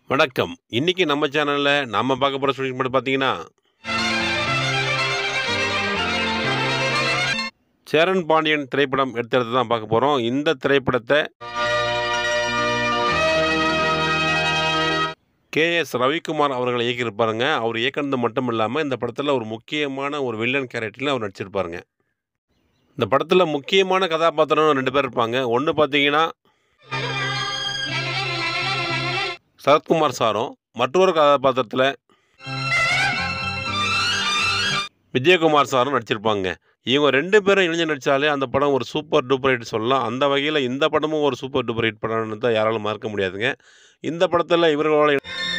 வணக்கம் இன்னைக்கு நம்ம சேனலில் நம்ம பார்க்க போகிற ஸ்டூடெண்ட் மட்டும் பார்த்தீங்கன்னா சேரன் பாண்டியன் திரைப்படம் எடுத்தெடுத்து தான் பார்க்க போகிறோம் இந்த திரைப்படத்தை கேஎஸ் ரவிக்குமார் அவர்கள் இயக்கியிருப்பாருங்க அவர் இயக்குனது மட்டும் இல்லாமல் இந்த படத்தில் ஒரு முக்கியமான ஒரு வில்லன் கேரக்டரில் அவர் நடிச்சிருப்பாருங்க இந்த படத்தில் முக்கியமான கதாபாத்திரம் ரெண்டு பேர் இருப்பாங்க ஒன்று பார்த்தீங்கன்னா சரத்குமார் சாரும் மற்றொரு கதாபாத்திரத்தில் விஜயகுமார் சாரும் நடிச்சிருப்பாங்க இவங்க ரெண்டு பேரும் இணைஞ்சு நடித்தாலே அந்த படம் ஒரு சூப்பர் டூப்பர் ஹிட் சொல்லலாம் அந்த வகையில் இந்த படமும் ஒரு சூப்பர் டூப்பர் ஹிட் படம்னு தான் யாராலும் மறக்க முடியாதுங்க இந்த படத்தில் இவர்களோட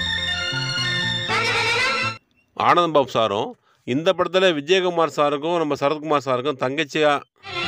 ஆனந்த் பாபு சாரும் இந்த படத்தில் விஜயகுமார் சாருக்கும் நம்ம சரத்குமார் சாருக்கும் தங்கச்சியாக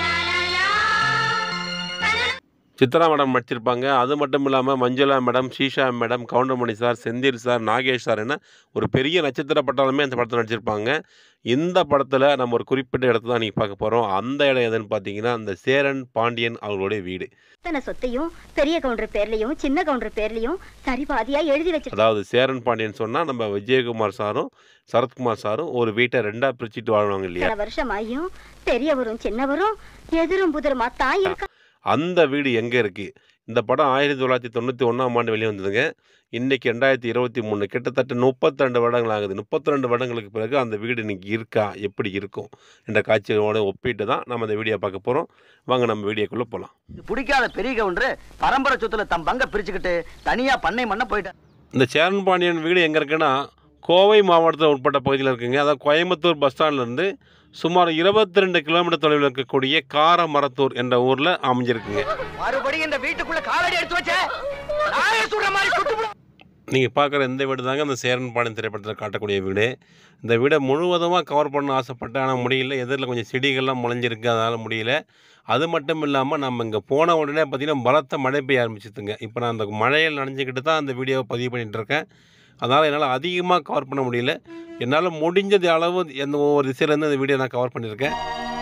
சித்ரா மேடம் நடிச்சிருப்பாங்க அது மட்டும் இல்லாமல் மஞ்சுளா மேடம் ஷீஷா madam Goundamani sir Senthil sir Nagesh sir என ஒரு பெரிய நட்சத்திர பட்டாலுமே அந்த படத்தில் நடிச்சிருப்பாங்க இந்த படத்தில் நம்ம ஒரு குறிப்பிட்ட இடத்த தான் நீங்கள் பார்க்க போகிறோம் அந்த இடம் எதுன்னு பார்த்தீங்கன்னா அந்த சேரன் பாண்டியன் அவர்களுடைய வீடு அத்தனை சொத்தையும் பெரிய கவுண்டர் பேர்லயும் சின்ன கவுண்டர் பேர்லயும் சரி பாதியா எழுதி வச்சிருக்க அதாவது சேரன் பாண்டியன் சொன்னால் நம்ம விஜயகுமார் சாரும் சரத்குமார் சாரும் ஒரு வீட்டை ரெண்டாக பிரிச்சுட்டு வாழ்வாங்க இல்லையா வருஷம் ஆயும் பெரியவரும் சின்னவரும் எதிரும் புதிருமா தான் இருக்க அந்த வீடு எங்கே இருக்குது இந்த படம் ஆயிரத்தி தொள்ளாயிரத்தி தொண்ணூற்றி ஒன்றாம் ஆண்டு வெளியே வந்ததுங்க இன்றைக்கி ரெண்டாயிரத்தி இருபத்தி மூணு கிட்டத்தட்ட முப்பத்தி ரெண்டு வருடங்கள் ஆகுது முப்பத்தி ரெண்டு வருடங்களுக்கு பிறகு அந்த வீடு இன்னைக்கு இருக்கா எப்படி இருக்கும் என்ற காட்சிகளோட ஒப்பிட்டு தான் நம்ம அந்த வீடியோ பார்க்க போகிறோம் வாங்க நம்ம வீடியோக்குள்ளே போகலாம் பிடிக்காத பெரிய கவுண்டரு பரம்பரை சொத்துல தம் பங்க பிரிச்சுக்கிட்டு தனியா பண்ணை மண்ண போயிட்டார் இந்த சேரன் பாண்டியன் வீடு எங்கே இருக்குன்னா கோவை மாவட்டத்தில் உட்பட்ட பகுதியில் இருக்குங்க அதாவது கோயம்புத்தூர் பஸ் ஸ்டாண்ட்லேருந்து சுமார் இருபத்தி ரெண்டு கிலோமீட்டர் தொலைவில் இருக்கக்கூடிய காரமரத்தூர் என்ற ஊரில் அமைஞ்சிருக்குங்க மறுபடியும் இந்த வீட்டுக்குள்ள காலடி எடுத்து வச்ச நாயே சுடுற மாதிரி சுட்டு புடு. நீங்கள் பார்க்குற இந்த வீடு தாங்க அந்த சேரன் பாண்டியன் திரைப்படத்தில் காட்டக்கூடிய வீடு இந்த வீடை முழுவதுமாக கவர் பண்ண ஆசைப்பட்டேன் ஆனால் முடியல எதிரில் கொஞ்சம் செடிகள்லாம் முளைஞ்சிருக்கு அதனால் முடியல அது மட்டும் இல்லாமல் நம்ம இங்கே போன உடனே பார்த்திங்கன்னா பலத்த மழை பெய்ய ஆரம்பிச்சிதுங்க இப்போ நான் அந்த மழையில் நனைஞ்சிக்கிட்டு தான் அந்த வீடியோவை பதிவு பண்ணிகிட்டு இருக்கேன் அதனால் என்னால் அதிகமாக கவர் பண்ண முடியல என்னால் முடிஞ்சது அளவு எந்த ஒவ்வொரு திசையிலேருந்து இந்த வீடியோ நான் கவர் பண்ணியிருக்கேன்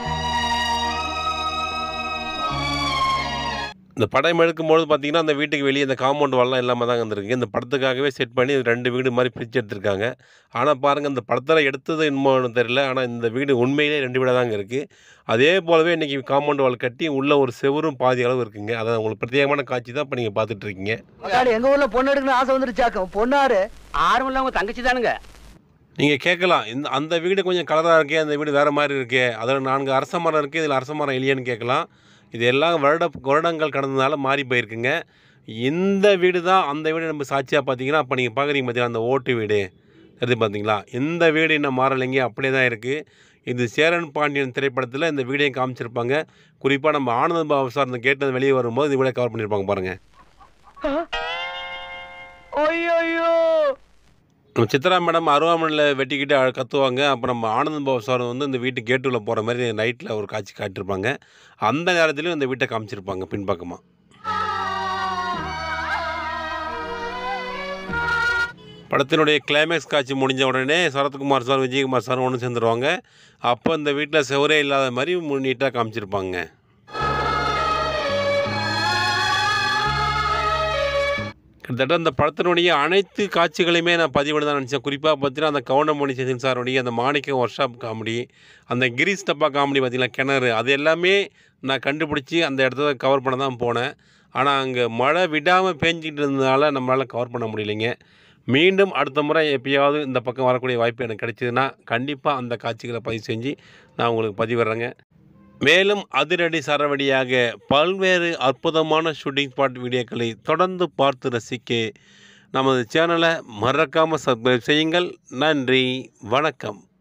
இந்த படம் எடுக்கும்போது பார்த்தீங்கன்னா அந்த வீட்டுக்கு வெளியே இந்த காம்பவுண்ட் வால்லாம் இல்லாமல் தான் இருந்திருக்கு இந்த படத்துக்காகவே செட் பண்ணி ரெண்டு வீடு மாதிரி பிரித்து எடுத்திருக்காங்க ஆனால் பாருங்கள் இந்த படத்தில் எடுத்தது என்னமோன்னு தெரியல ஆனால் இந்த வீடு உண்மையிலே ரெண்டு வீடாக தாங்க இருக்குது அதே போலவே இன்றைக்கி காம்பவுண்ட் வால் கட்டி உள்ளே ஒரு செவரும் பாதி அளவு இருக்குங்க அதான் உங்களுக்கு பிரத்யேகமான காட்சி தான் இப்போ நீங்கள் பார்த்துட்டு இருக்கீங்க மகாடி, எங்க ஊர்ல பொண்ணு எடுக்கணும் ஆசை வந்துருச்சாக்கும் பொண்ணாரு ஆறும் இல்ல உங்க தங்கச்சி தானுங்க நீங்கள் கேட்கலாம் இந்த அந்த வீடு கொஞ்சம் கலராக இருக்கே அந்த வீடு வேறு மாதிரி இருக்கே அதில் நான்கு அரச மரம் இருக்குது இதில் அரச மரம் இல்லையான்னு கேட்கலாம் இது எல்லாம் வருட வருடங்கள் கடந்ததுனால மாறி போயிருக்குங்க இந்த வீடு தான் அந்த வீடு நம்ம சாட்சியாக பார்த்தீங்கன்னா அப்போ நீங்கள் பார்க்குறீங்க பார்த்தீங்களா அந்த ஓட்டு வீடு அது பார்த்தீங்களா இந்த வீடு இன்னும் மாறலைங்க அப்படியே தான் இருக்குது இது சேரன் பாண்டியன் திரைப்படத்தில் இந்த வீடையும் காமிச்சிருப்பாங்க குறிப்பாக நம்ம ஆனந்த பாபு சார் இந்த கேட்டு வெளியே வரும்போது இந்த வீடியோ கவர் பண்ணியிருப்பாங்க பாருங்கள் ஐயோ நம்ம சித்ரா மேடம் அருவாமனையில் வெட்டிக்கிட்டு அழ- கத்துவாங்க அப்புறம் நம்ம ஆனந்த் பாபு சார் வந்து இந்த வீட்டு கேட்டுக்குள்ளே போகிற மாதிரி நைட்டில் ஒரு காட்சி காட்டியிருப்பாங்க அந்த நேரத்துலையும் இந்த வீட்டை காமிச்சிருப்பாங்க பின்பக்கமாக படத்தினுடைய கிளைமேக்ஸ் காட்சி முடிஞ்ச உடனே சரத்குமார் சார் விஜயகுமார் சார் ஒன்று சேர்ந்துருவாங்க அப்போ இந்த வீட்டில் செவரே இல்லாத மாதிரி நீட்டாக காமிச்சிருப்பாங்க கிட்டத்தட்ட அந்த படத்தினுடைய அனைத்து காட்சிகளையுமே நான் பதிவிட தான் நினச்சேன் குறிப்பாக பார்த்தீங்கன்னா அந்த கவுண்டமணி சேதன் சாருடைய அந்த மாணிக்கம் ஒர்க் ஷாப் காமெடி அந்த கிரீஸ் டப்பா காமெடி பார்த்தீங்கன்னா கிணறு அது எல்லாமே நான் கண்டுபிடிச்சி அந்த இடத்த கவர் பண்ண தான் போனேன் ஆனால் அங்கே மழை விடாமல் பேஞ்சிக்கிட்டு இருந்ததுனால நம்மளால் கவர் பண்ண முடியலைங்க மீண்டும் அடுத்த முறை எப்பயாவது இந்த பக்கம் வரக்கூடிய வாய்ப்பு எனக்கு கிடைச்சதுன்னா கண்டிப்பாக அந்த காட்சிகளை பதிவு செஞ்சு நான் உங்களுக்கு பதிவிடுறேங்க மேலும் அதிரடி சரவடியாக பல்வேறு அற்புதமான ஷூட்டிங் ஸ்பாட் வீடியோக்களை தொடர்ந்து பார்த்து ரசிக்க நமது சேனலை மறக்காமல் சப்ஸ்கிரைப் செய்யுங்கள் நன்றி வணக்கம்